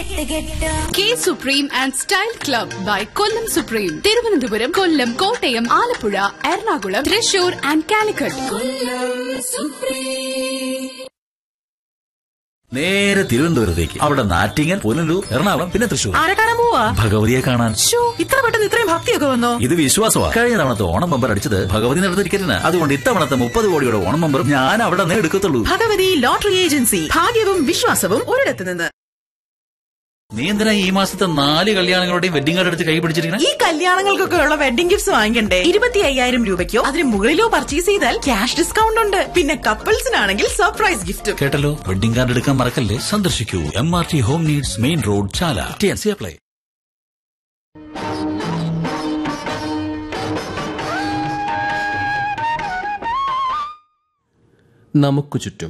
K supreme and style club by Kollam supreme Thiruvananthapuram Kollam Kottayam Alappuzha Ernakulam Thrissur and Calicut നേരെ തിരുവനന്തപുരത്തേക്ക് അവിടെ നാറ്റിങ്ങൽ പുനലൂർ എറണാകുളം പിന്നെ തൃശൂർ ആരെ കാണാൻ പോവാ ഭഗവതിയെ കാണാൻ ശ്ശോ, ഇത്ര പെട്ടെന്ന് ഇത്രയും ഭക്തിയൊക്കെ വന്നോ ഇത് വിശ്വാസമാണ് കഴിഞ്ഞ തവണത്തെ ഓണം ബമ്പർ അടിച്ചത് ഭഗവതി നടത്ത ടിക്കറ്റിന് അതുകൊണ്ട് ഇത്തവണത്തെ മുപ്പത് കോടിയുടെ ഓണം ബമ്പർ ഞാൻ അവിടെ നിന്ന് എടുക്കത്തുള്ളൂ ഭഗവതി ലോട്ടറി ഏജൻസി ഭാഗ്യവും വിശ്വാസവും ഒരിടത്ത് നിന്ന് നീ എന്തിനാ ഈ മാസത്തെ നാല് കല്യാണങ്ങളുടെയും വെഡിങ് കാർഡ് എടുത്ത് കൈ പിടിച്ചിരിക്കണേ ഈ കല്യാണങ്ങൾക്കൊക്കെ ഉള്ള വെഡിംഗ് ഗിഫ്റ്റ്സ് വാങ്ങിക്കണ്ടേ ഇരുപത്തി അയ്യായിരം രൂപയ്ക്കോ അതിന് മുകളിലോ പർച്ചേസ് ചെയ്താൽ ക്യാഷ് ഡിസ്കൗണ്ട് ഉണ്ട് പിന്നെ കപ്പിൾസിനാണെങ്കിൽ സർപ്രൈസ് ഗിഫ്റ്റും കേട്ടല്ലോ വെഡിങ് കാർഡ് എടുക്കാൻ മറക്കല്ലേ സന്ദർശിക്കൂ M R T home needs main road Chala T N C apply നമുക്കു ചുറ്റും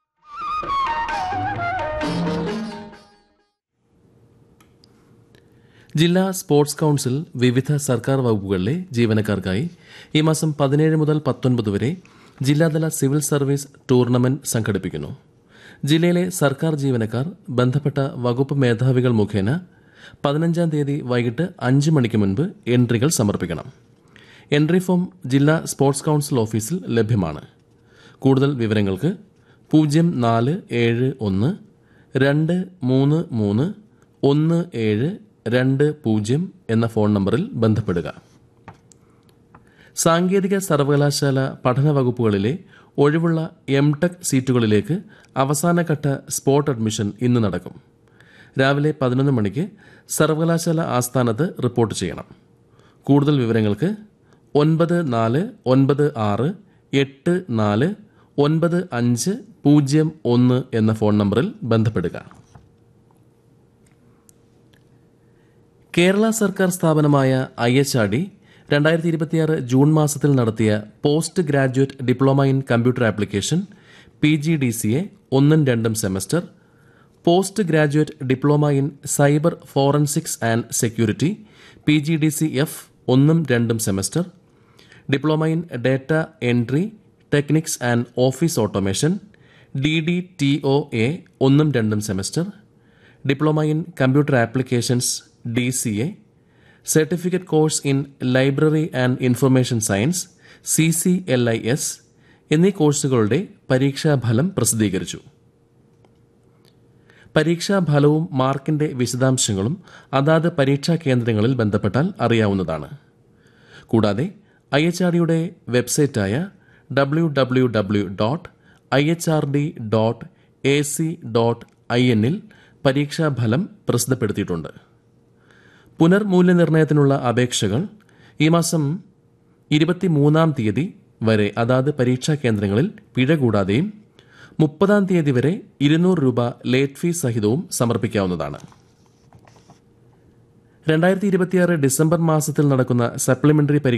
ജില്ലാ സ്പോർട്സ് കൌൺസിൽ വിവിധ സർക്കാർ വകുപ്പുകളിലെ ജീവനക്കാർക്കായി ഈ മാസം പതിനേഴ് മുതൽ പത്തൊൻപത് വരെ ജില്ലാതല സിവിൽ സർവീസ് ടൂർണമെന്റ് സംഘടിപ്പിക്കുന്നു ജില്ലയിലെ സർക്കാർ ജീവനക്കാർ ബന്ധപ്പെട്ട വകുപ്പ് മേധാവികൾ മുഖേന പതിനഞ്ചാം തീയതി വൈകിട്ട് അഞ്ച് മണിക്ക് മുൻപ് എൻട്രികൾ സമർപ്പിക്കണം എൻട്രി ഫോം ജില്ലാ സ്പോർട്സ് കൌൺസിൽ ഓഫീസിൽ ലഭ്യമാണ് കൂടുതൽ വിവരങ്ങൾക്ക് പൂജ്യം നാല് ഏഴ് ഒന്ന് രണ്ട് മൂന്ന് മൂന്ന് ഒന്ന് ഏഴ് രണ്ട് പൂജ്യം എന്ന ഫോൺ നമ്പറിൽ ബന്ധപ്പെടുക സാങ്കേതിക സർവകലാശാല പഠന വകുപ്പുകളിലെ ഒഴിവുള്ള എം ടെക് സീറ്റുകളിലേക്ക് അവസാനഘട്ട സ്പോട്ട് അഡ്മിഷൻ ഇന്ന് നടക്കും രാവിലെ പതിനൊന്ന് മണിക്ക് സർവകലാശാല ആസ്ഥാനത്ത് റിപ്പോർട്ട് ചെയ്യണം കൂടുതൽ വിവരങ്ങൾക്ക് ഒൻപത് നാല് ഒൻപത് ആറ് എട്ട് നാല് ഒൻപത് അഞ്ച് പൂജ്യം ഒന്ന് എന്ന ഫോൺ നമ്പറിൽ ബന്ധപ്പെടുക കേരള സർക്കാർ സ്ഥാപനമായ ഐ എച്ച് ആർ ഡി രണ്ടായിരത്തി ഇരുപത്തിയാറ് ജൂൺ മാസത്തിൽ നടത്തിയ post graduate diploma in computer application P G D C A ഒന്നും രണ്ടും semester post graduate diploma in cyber forensics and security P G D C F ഒന്നും രണ്ടും semester diploma in data entry techniques and office automation D D T O A ഒന്നും രണ്ടും semester diploma in computer applications D C A certificate course in library and information science C C L I S എന്നീ കോഴ്സുകളുടെ പരീക്ഷാഫലം പ്രസിദ്ധീകരിച്ചു പരീക്ഷാഫലവും മാർക്കിന്റെ വിശദാംശങ്ങളും അതാത് പരീക്ഷാ കേന്ദ്രങ്ങളിൽ ബന്ധപ്പെട്ടാൽ അറിയാവുന്നതാണ് കൂടാതെ ഐ എച്ച് ആർ ഡിയുടെ വെബ്സൈറ്റായ W W W dot I H R D dot A C dot I എന്നിൽ പരീക്ഷാഫലം പ്രസിദ്ധപ്പെടുത്തിയിട്ടുണ്ട് പുനർമൂല്യനിർണ്ണയത്തിനുള്ള അപേക്ഷകൾ ഈ മാസം ഇരുപത്തിമൂന്നാം തീയതി വരെ അതാത് പരീക്ഷാ കേന്ദ്രങ്ങളിൽ പിഴ കൂടാതെയും മുപ്പതാം തീയതി വരെ ഇരുന്നൂറ് രൂപ ലേറ്റ് ഫീസ് സഹിതവും സമർപ്പിക്കാവുന്നതാണ് രണ്ടായിരത്തി ഇരുപത്തിയാറ് ഡിസംബർ മാസത്തിൽ നടക്കുന്ന സപ്ലിമെന്ററി പരീക്ഷ